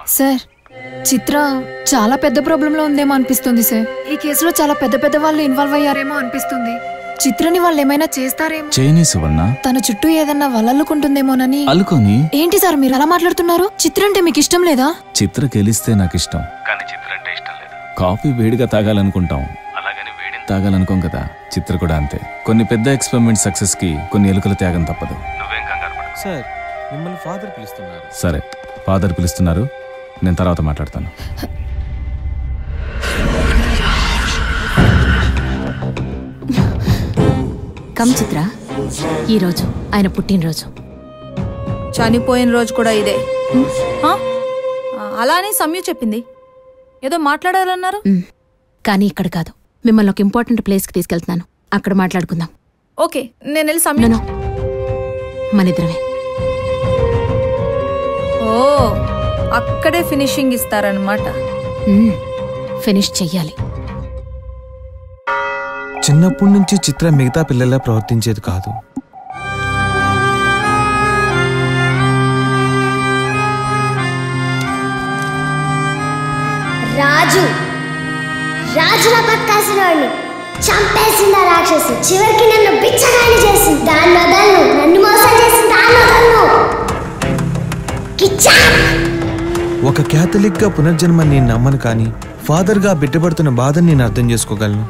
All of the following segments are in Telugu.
సార్ చిత్ర చాలా పెద్ద ప్రాబ్లంలో ఉందేమో అనిపిస్తుంది సార్ ఈ కేసులో చాలా పెద్ద పెద్ద వాళ్ళు ఇన్వాల్వ్ అయ్యారేమో అనిపిస్తుంది చిత్రని వాళ్ళు ఏమైనా చేస్తారేమో చైనీ సువర్ణ తన చుట్టూ ఏదన్నా వలల్లుకుంటుందేమోనని అల్లుకొని ఏంటి సార్ మీరు అలా మాట్లాడుతున్నారు చిత్ర అంటే మీకు ఇష్టం లేదా చిత్ర గెలిస్తే నాకు ఇష్టం కానీ చిత్ర అంటే ఇష్టం లేదు కాఫీ వేడిగా తాగాలనుకుంటాం అలాగని వేడిని తాగాలనుకోం కదా చిత్ర కూడా అంతే కొన్ని పెద్ద ఎక్స్పెరిమెంట్ సక్సెస్ కి కొన్ని ఎలుకల త్యాగం తప్పదు నువ్వేం కంగారు పడకు. సార్ మిమ్మల్ని ఫాదర్ పిలుస్తున్నారు సరే ఫాదర్ పిలుస్తున్నారు నేను తర్వాత మాట్లాడతాను కమ్ చిత్ర ఈరోజు ఆయన పుట్టినరోజు చనిపోయిన రోజు కూడా ఇదే హా? ఆ, అలా అని సమ్యు చెప్పింది ఏదో మాట్లాడాలన్నారు మ్, కానీ ఇక్కడ కాదు మిమ్మల్ని ఒక ఇంపార్టెంట్ ప్లేస్కి తీసుకెళ్తున్నాను అక్కడ మాట్లాడుకుందాం ఓకే నేను వెళ్ళి సమ్యు నో మనిద్దరమే ఓ అక్కడే ఫినిషింగ్ ఇస్తారనమాట మ్, ఫినిష్ చెయ్యాలి చిన్నప్పటి నుంచి చిత్ర మిగతా పిల్లలా ప్రవర్తించేది కాదు రాజు రాజుల బతకాల్సిన వాడిని చంపేసింది ఆ రాక్షసి చివరికి నన్ను బిచ్చగాని చేసింది దాన్ని వదలను నన్ను మోసం చేసింది దాన్ని వదలను కిచ్చా ఒక క్యాథలిక్ గా పునర్జన్మ నేను నమ్మను కానీ ఫాదర్ గా బిడ్డపడుతున్న బాధని నేను అర్థం చేసుకోగలను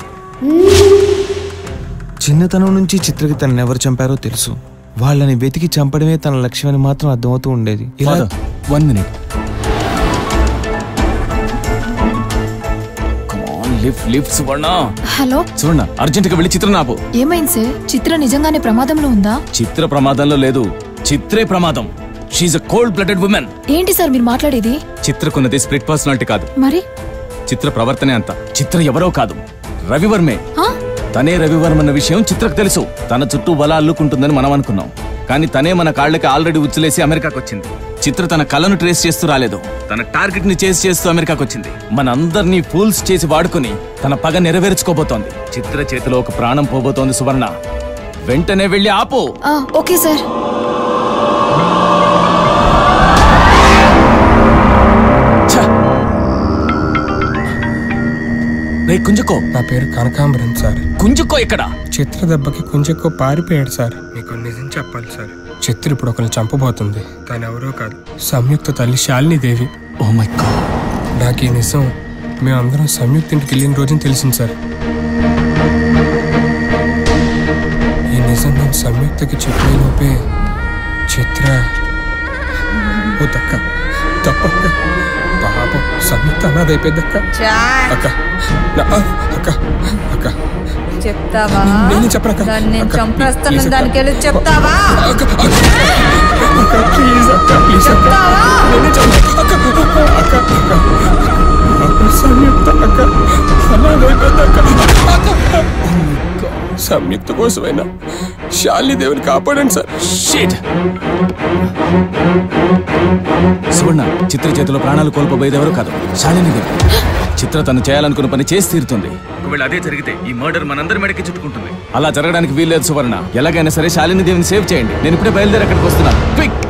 చిన్నతనం నుంచి చిత్రకి తనని ఎవరు చంపారో తెలుసు వాళ్ళని వెతికి చంపడమే తన లక్ష్యమని మాత్రం అర్థమవుతూ ఉండేది ఇలా father one minute lift lift Suvarna hello Suvarna urgent గా వెళ్ళి చిత్ర నాపు ఏమైంది సార్ చిత్ర నిజంగానే ప్రమాదంలో ఉందా చిత్ర ప్రమాదంలో లేదు చిత్రే ప్రమాదం she a cold blooded women ఏంటి సార్ మీరు మాట్లాడేది చిత్రకున్నది స్ప్లిట్ పర్సనాలిటీ కాదు మరి చిత్ర ప్రవర్తనే అంత చిత్ర ఎవరో కాదు రవివర్మే ఆ? తనే రవివర్మ అన్న విషయం చిత్రకు తెలుసు తన చుట్టూ వల అల్లుకుంటుందని మనం అనుకున్నాం కానీ తనే మన కాళ్ళకి ఆల్రెడీ ఉచ్చులేసి అమెరికాకు వచ్చింది చిత్ర తన కళను ట్రేస్ చేస్తూ రాలేదు తన టార్గెట్ ని చేసి చేస్తూ అమెరికాకు వచ్చింది మన అందరినీ ఫూల్స్ చేసి వాడుకుని తన పగ నెరవేర్చుకోబోతోంది చిత్ర చేతిలో ఒక ప్రాణం పోబోతోంది సువర్ణ వెంటనే వెళ్ళి ఆపు ఆ, ఓకే సార్ ఛ! రే కుంజుకో నా పేరు కనకాంబరం సార్ కుంజుకో ఇక్కడ చిత్ర దెబ్బకి కొంచెంకో పారిపోయాడు సార్ మీకు నిజం చెప్పాలి సార్ చిత్ర ఇప్పుడు ఒకరిని చంపబోతుంది తను ఎవరో కాదు సంయుక్త తల్లి Shalini Devi oh my god నాకు ఈ నిజం మేమందరం సంయుక్త ఇంటికి వెళ్ళిన రోజున తెలిసింది సార్ ఈ నిజం నేను సంయుక్తకి చెప్పే లోపే చిత్ర ఓ తక్క తప్పక్క పాపం సంయుక్త అనాథైపోయిందక్క అక్క నా- ఆ, అక్క అక్క చెప్తావా నేనే చెప్పనక్క. దాన్ని నేను అక్క, చంపేస్తాను ప్లీజ్ అక్క. దానికి వెళ్ళి చెప్తావా అక్క అక్క అక్క ప్లీజ్ అక్క ప్లీజ్ అక్క చెప్తావా నేనే చెప్తా అక్క అక్క అక్క అక్క సంయుక్త అక్క అనాథైపోయింది అక్క అక్క సంయుక్త కోసమైనా శాలిని దేవుని కాపాడండి సార్ షిట్ సువర్ణ చిత్ర చేతిలో ప్రాణాలు కోల్పోబోయేది ఎవరు కాదు శాలిని దేవి చిత్ర తను చేయాలనుకున్న పని చేసి తీరుతుంది ఒకవేళ అదే జరిగితే ఈ మర్డర్ మనందరి మెడకి చుట్టుకుంటుంది అలా జరగడానికి వీల్లేదు సువర్ణ ఎలాగైనా సరే శాలిని దేవిని సేవ్ చేయండి నేను ఇప్పుడే బయలుదేరి అక్కడికి వస్తున్నాను క్విక్